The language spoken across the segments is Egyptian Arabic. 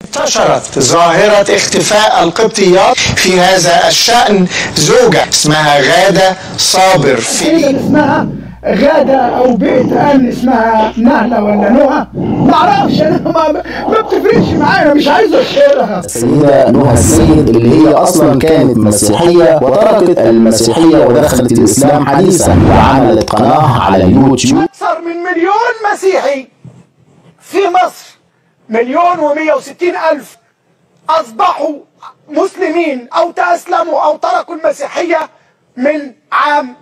انتشرت ظاهرة اختفاء القبطيات في هذا الشأن زوجة اسمها غادة صابر في تقريبا اسمها غادة أو بيت أمن اسمها نهلة ولا نهى معرفش أنا ما, ما بتفرقش معايا مش عايز أشهرها السيدة نهى السيد اللي هي أصلا كانت مسيحية وتركت المسيحية ودخلت الإسلام حديثا وعملت قناة على اليوتيوب أكثر من مليون مسيحي في مصر مليون ومية وستين ألف أصبحوا مسلمين أو تأسلموا أو تركوا المسيحية من عام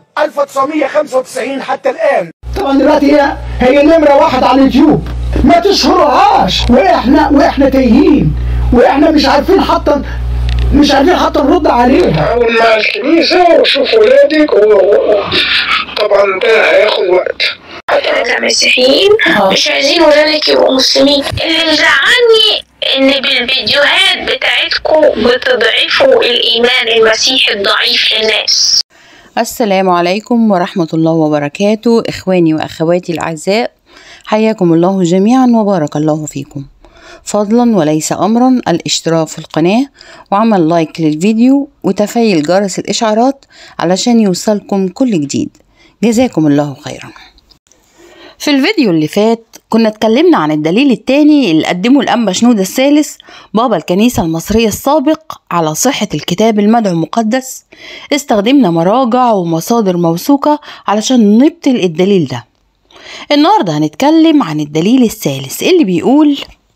1995 حتى الآن طبعا دلوقتي هي هي نمرة واحد على اليوتيوب ما تشهرهاش واحنا واحنا تايهين واحنا مش عارفين حتى مش عارفين حتى نرد عليها تعاون مع الكنيسة وشوف ولادك وطبعا ده هياخد وقت احنا كمسيحيين مش عايزين ولادك يبقوا مسلمين اللي مزعلني ان بالفيديوهات بتاعتكم بتضعفوا الايمان المسيحي الضعيف للناس السلام عليكم ورحمة الله وبركاته إخواني وأخواتي الأعزاء حياكم الله جميعا وبارك الله فيكم فضلا وليس أمرا الاشتراك في القناة وعمل لايك للفيديو وتفعيل جرس الإشعارات علشان يوصلكم كل جديد جزاكم الله خيرا في الفيديو اللي فات كنا اتكلمنا عن الدليل التاني اللي قدمه الأنبا شنودة الثالث بابا الكنيسة المصرية السابق على صحة الكتاب المدعو المقدس استخدمنا مراجع ومصادر موثوقة علشان نبطل الدليل ده النهاردة هنتكلم عن الدليل الثالث اللي بيقول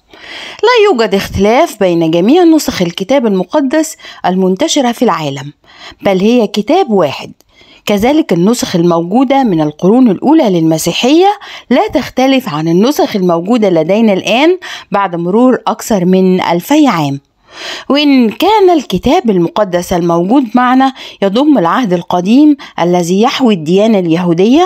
لا يوجد اختلاف بين جميع نسخ الكتاب المقدس المنتشرة في العالم بل هي كتاب واحد كذلك النسخ الموجودة من القرون الأولى للمسيحية لا تختلف عن النسخ الموجودة لدينا الآن بعد مرور أكثر من ألفي عام وإن كان الكتاب المقدس الموجود معنا يضم العهد القديم الذي يحوي الديانة اليهودية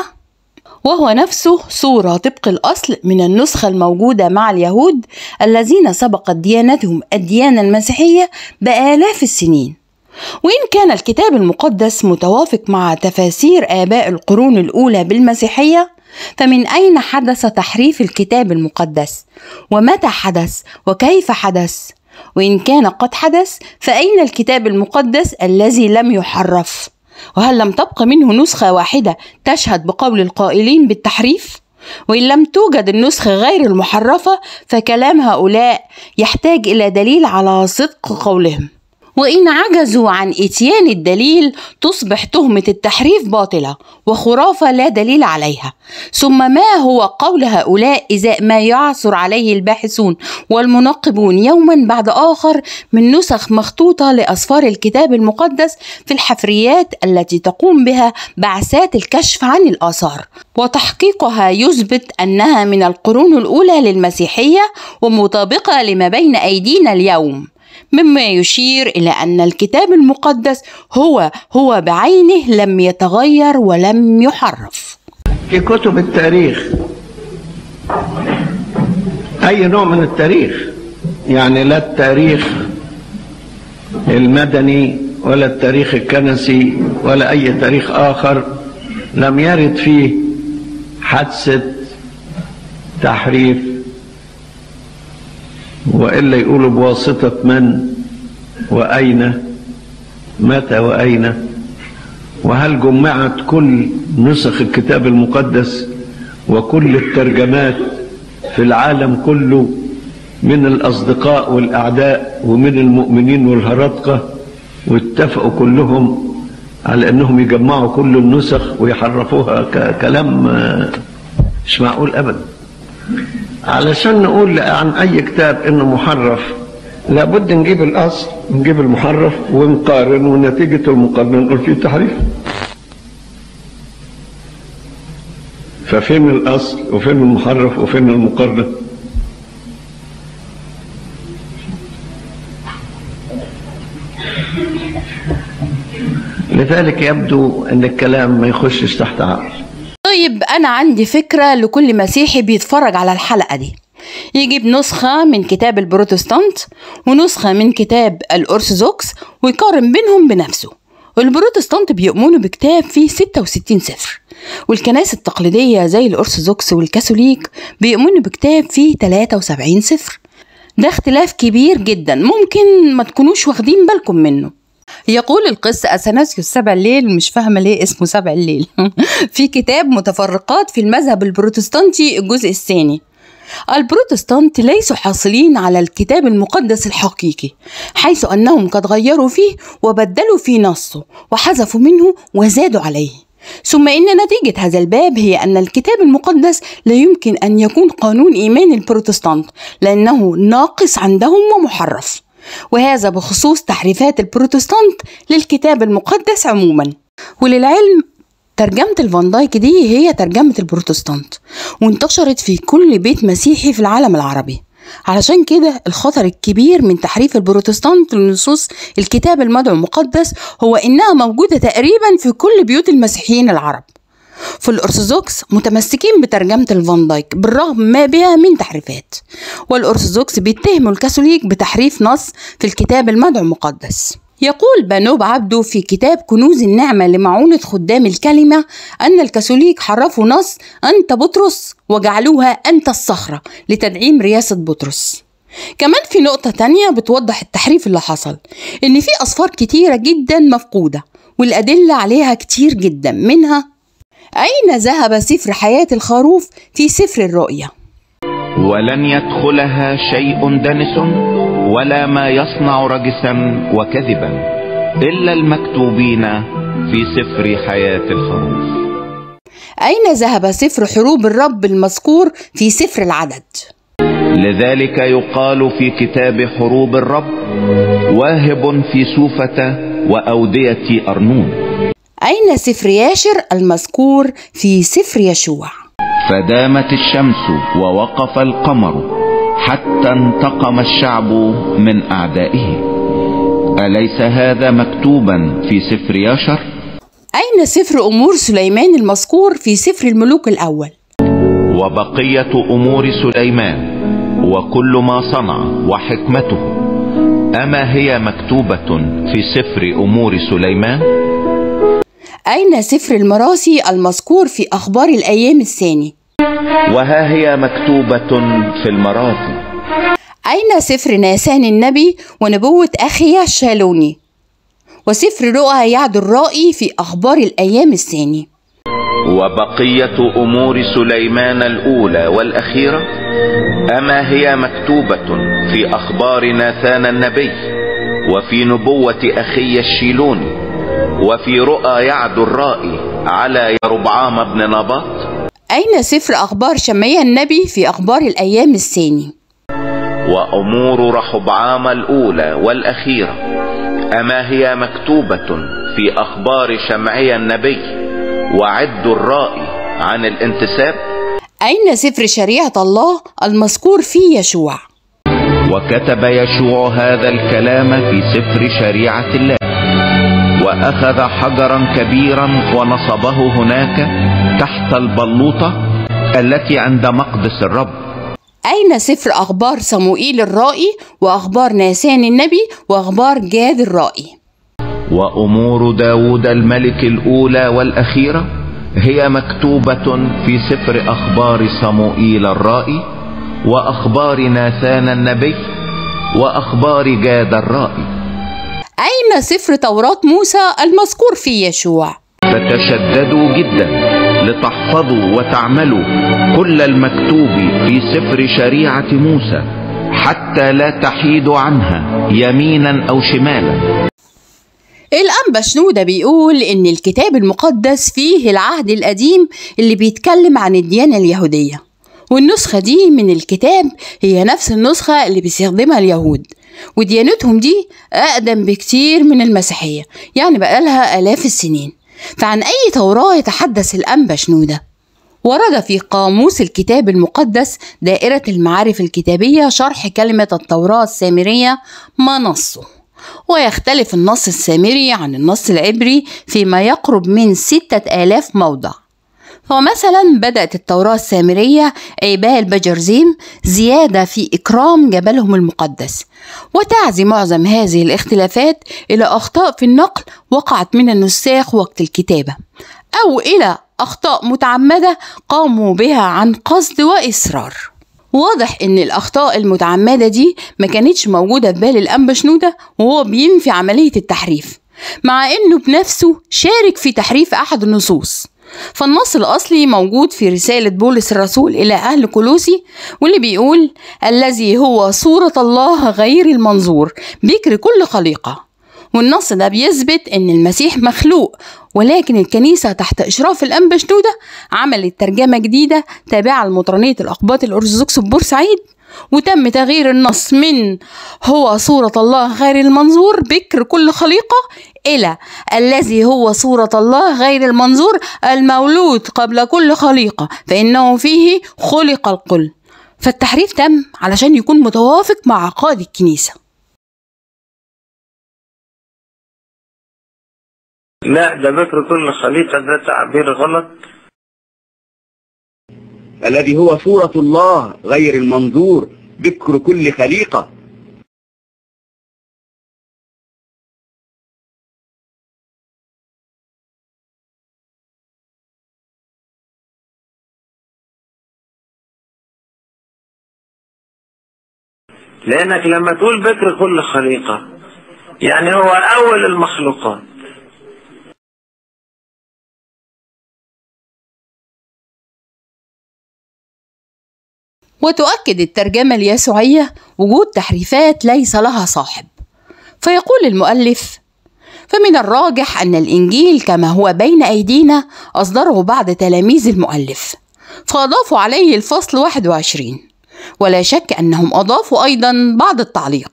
وهو نفسه صورة طبق الأصل من النسخة الموجودة مع اليهود الذين سبقت ديانتهم الديانة المسيحية بآلاف السنين وإن كان الكتاب المقدس متوافق مع تفاسير آباء القرون الأولى بالمسيحية فمن أين حدث تحريف الكتاب المقدس؟ ومتى حدث؟ وكيف حدث؟ وإن كان قد حدث فأين الكتاب المقدس الذي لم يحرف؟ وهل لم تبق منه نسخة واحدة تشهد بقول القائلين بالتحريف؟ وإن لم توجد النسخة غير المحرفة فكلام هؤلاء يحتاج إلى دليل على صدق قولهم وإن عجزوا عن إتيان الدليل تصبح تهمة التحريف باطلة وخرافة لا دليل عليها ثم ما هو قول هؤلاء إزاء ما يعثر عليه الباحثون والمنقبون يوما بعد آخر من نسخ مخطوطة لأسفار الكتاب المقدس في الحفريات التي تقوم بها بعثات الكشف عن الآثار وتحقيقها يثبت أنها من القرون الأولى للمسيحية ومطابقة لما بين أيدينا اليوم مما يشير إلى أن الكتاب المقدس هو هو بعينه لم يتغير ولم يحرف في كتب التاريخ أي نوع من التاريخ يعني لا التاريخ المدني ولا التاريخ الكنسي ولا أي تاريخ آخر لم يرد فيه حادثة تحريف وإلا يقولوا بواسطة من وأين متى وأين وهل جمعت كل نسخ الكتاب المقدس وكل الترجمات في العالم كله من الأصدقاء والأعداء ومن المؤمنين والهرطقة واتفقوا كلهم على أنهم يجمعوا كل النسخ ويحرفوها كلام مش معقول أبدا علشان نقول عن أي كتاب إنه محرف لابد نجيب الأصل نجيب المحرف ونقارن ونتيجة المقارنة نقول فيه تحريف ففين الأصل وفين المحرف وفين المقارنة لذلك يبدو أن الكلام ما يخشش تحت عقل طيب أنا عندي فكرة لكل مسيحي بيتفرج على الحلقة دي يجيب نسخة من كتاب البروتستانت ونسخة من كتاب الأرثوذكس ويقارن بينهم بنفسه البروتستانت بيؤمنوا بكتاب فيه 66 سفر والكنائس التقليدية زي الأرثوذكس والكاثوليك بيؤمنوا بكتاب فيه 73 سفر ده اختلاف كبير جدا ممكن ما تكونوش واخدين بالكم منه يقول القس أثناسيوس سبع الليل مش فاهمة ليه اسمه سبع الليل في كتاب متفرقات في المذهب البروتستانتي الجزء الثاني البروتستانت ليسوا حاصلين على الكتاب المقدس الحقيقي حيث أنهم قد غيروا فيه وبدلوا في نصه وحذفوا منه وزادوا عليه ثم إن نتيجة هذا الباب هي أن الكتاب المقدس لا يمكن أن يكون قانون إيمان البروتستانت لأنه ناقص عندهم ومحرف وهذا بخصوص تحريفات البروتستانت للكتاب المقدس عموما وللعلم ترجمة الفان دايك دي هي ترجمة البروتستانت وانتشرت في كل بيت مسيحي في العالم العربي علشان كده الخطر الكبير من تحريف البروتستانت لنصوص الكتاب المدعو المقدس هو إنها موجودة تقريبا في كل بيوت المسيحيين العرب في الأرثوذكس متمسكين بترجمة الفان دايك بالرغم ما بها من تحريفات والأرثوذكس بيتهموا الكاثوليك بتحريف نص في الكتاب المدعو المقدس يقول بانوب عبده في كتاب كنوز النعمة لمعونة خدام الكلمة أن الكاثوليك حرفوا نص أنت بطرس وجعلوها أنت الصخرة لتدعيم رياسة بطرس كمان في نقطة تانية بتوضح التحريف اللي حصل إن في أصفار كتيرة جدا مفقودة والأدلة عليها كتير جدا منها أين ذهب سفر حياة الخروف في سفر الرؤيا ولن يدخلها شيء دنس ولا ما يصنع رجسا وكذبا إلا المكتوبين في سفر حياة الخروف أين ذهب سفر حروب الرب المذكور في سفر العدد لذلك يقال في كتاب حروب الرب واهب في سوفة وأودية أرنون أين سفر ياشر المذكور في سفر يشوع فدامت الشمس ووقف القمر حتى انتقم الشعب من أعدائه أليس هذا مكتوبا في سفر ياشر؟ أين سفر أمور سليمان المذكور في سفر الملوك الأول وبقية أمور سليمان وكل ما صنع وحكمته أما هي مكتوبة في سفر أمور سليمان؟ أين سفر المراسي المذكور في أخبار الأيام الثاني وها هي مكتوبة في المراثي أين سفر ناسان النبي ونبوة أخيا الشالوني وسفر رؤى يعد الرائي في أخبار الأيام الثاني وبقية أمور سليمان الأولى والأخيرة أما هي مكتوبة في أخبار ناثان النبي وفي نبوة أخي الشيلوني وفي رؤى يعد الرائي على يربعام بن نباط أين سفر أخبار شمية النبي في أخبار الأيام الثاني وأمور رحبعام الأولى والأخيرة أما هي مكتوبة في أخبار شمعي النبي وعد الرائي عن الانتساب أين سفر شريعة الله المذكور في يشوع وكتب يشوع هذا الكلام في سفر شريعة الله وأخذ حجرا كبيرا ونصبه هناك تحت البلوطة التي عند مقدس الرب أين سفر أخبار صموئيل الرائي وأخبار ناسان النبي وأخبار جاد الرائي وأمور داود الملك الأولى والأخيرة هي مكتوبة في سفر أخبار صموئيل الرائي وأخبار ناثان النبي وأخبار جاد الرائي أين سفر توراة موسى المذكور في يشوع فتشددوا جدا لتحفظوا وتعملوا كل المكتوب في سفر شريعة موسى حتى لا تحيدوا عنها يمينا أو شمالا الأنبا شنودة بيقول إن الكتاب المقدس فيه العهد القديم اللي بيتكلم عن الديانة اليهودية والنسخة دي من الكتاب هي نفس النسخة اللي بيستخدمها اليهود وديانتهم دي أقدم بكتير من المسيحية يعني بقالها آلاف السنين فعن أي توراة يتحدث الأنبا شنودة ورد في قاموس الكتاب المقدس دائرة المعارف الكتابية شرح كلمة التوراة السامرية ما نصه ويختلف النص السامري عن النص العبري فيما يقرب من ستة آلاف موضع فمثلا بدأت التوراة السامرية عبال بجرزيم زيادة في إكرام جبلهم المقدس وتعزي معظم هذه الاختلافات إلى أخطاء في النقل وقعت من النساخ وقت الكتابة أو إلى أخطاء متعمدة قاموا بها عن قصد وإصرار واضح ان الاخطاء المتعمدة دي ما كانتش موجودة في بال الانبا شنودة وهو بينفي عملية التحريف مع انه بنفسه شارك في تحريف احد النصوص فالنص الأصلي موجود في رسالة بولس الرسول إلى أهل كولوسي واللي بيقول الذي هو صورة الله غير المنظور بكر كل خليقة والنص ده بيثبت ان المسيح مخلوق ولكن الكنيسة تحت إشراف الأنبا شنودة عملت ترجمة جديدة تابعة لمطرانية الأقباط الأرثوذكس ببورسعيد وتم تغيير النص من هو صورة الله غير المنظور بكر كل خليقة إلى الذي هو صورة الله غير المنظور المولود قبل كل خليقة فإنه فيه خلق الكل فالتحريف تم علشان يكون متوافق مع عقائد الكنيسه لا ده بكر كل خليقة ده تعبير غلط الذي هو صورة الله غير المنظور بكر كل خليقة لأنك لما تقول بكر كل خليقة يعني هو أول المخلوقات وتؤكد الترجمة اليسوعية وجود تحريفات ليس لها صاحب فيقول المؤلف فمن الراجح أن الإنجيل كما هو بين أيدينا أصدره بعض تلاميذ المؤلف فأضافوا عليه الفصل 21 ولا شك أنهم أضافوا أيضا بعض التعليق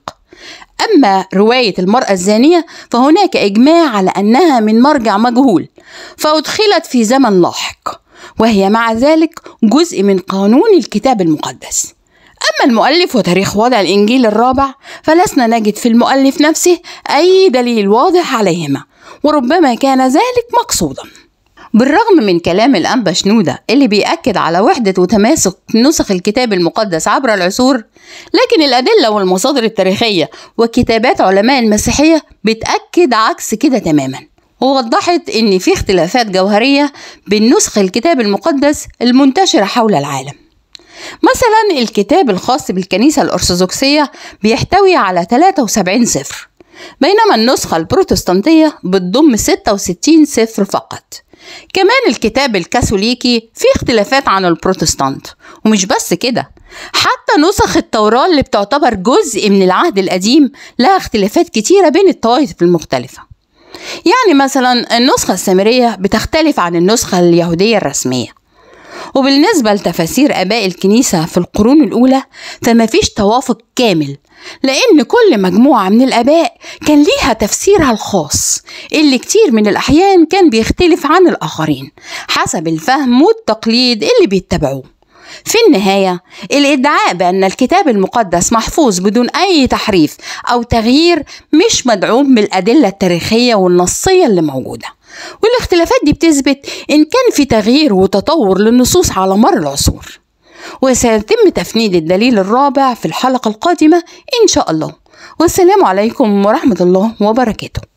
أما رواية المرأة الزانية فهناك إجماع على أنها من مرجع مجهول فأدخلت في زمن لاحق وهي مع ذلك جزء من قانون الكتاب المقدس أما المؤلف وتاريخ وضع الإنجيل الرابع فلسنا نجد في المؤلف نفسه أي دليل واضح عليهما وربما كان ذلك مقصودا بالرغم من كلام الأنبا شنودة اللي بيأكد على وحدة وتماسك نسخ الكتاب المقدس عبر العصور لكن الأدلة والمصادر التاريخية وكتابات علماء المسيحية بتأكد عكس كده تماما ووضحت ان في اختلافات جوهريه بين نسخ الكتاب المقدس المنتشره حول العالم مثلا الكتاب الخاص بالكنيسه الارثوذكسيه بيحتوي على 73 سفر بينما النسخة البروتستانتية بتضم 66 سفر فقط كمان الكتاب الكاثوليكي فيه اختلافات عن البروتستانت ومش بس كده حتى نسخ التوراة اللي بتعتبر جزء من العهد القديم لها اختلافات كتيرة بين الطوائف المختلفة يعني مثلا النسخة السامرية بتختلف عن النسخة اليهودية الرسمية وبالنسبة لتفاسير آباء الكنيسة في القرون الأولى فما فيش توافق كامل لأن كل مجموعة من الآباء كان ليها تفسيرها الخاص اللي كتير من الأحيان كان بيختلف عن الآخرين حسب الفهم والتقليد اللي بيتبعوه في النهاية الادعاء بأن الكتاب المقدس محفوظ بدون أي تحريف أو تغيير مش مدعوم بالأدلة التاريخية والنصية اللي موجودة والاختلافات دي بتثبت إن كان في تغيير وتطور للنصوص على مر العصور وسيتم تفنيد الدليل الرابع في الحلقة القادمة إن شاء الله والسلام عليكم ورحمة الله وبركاته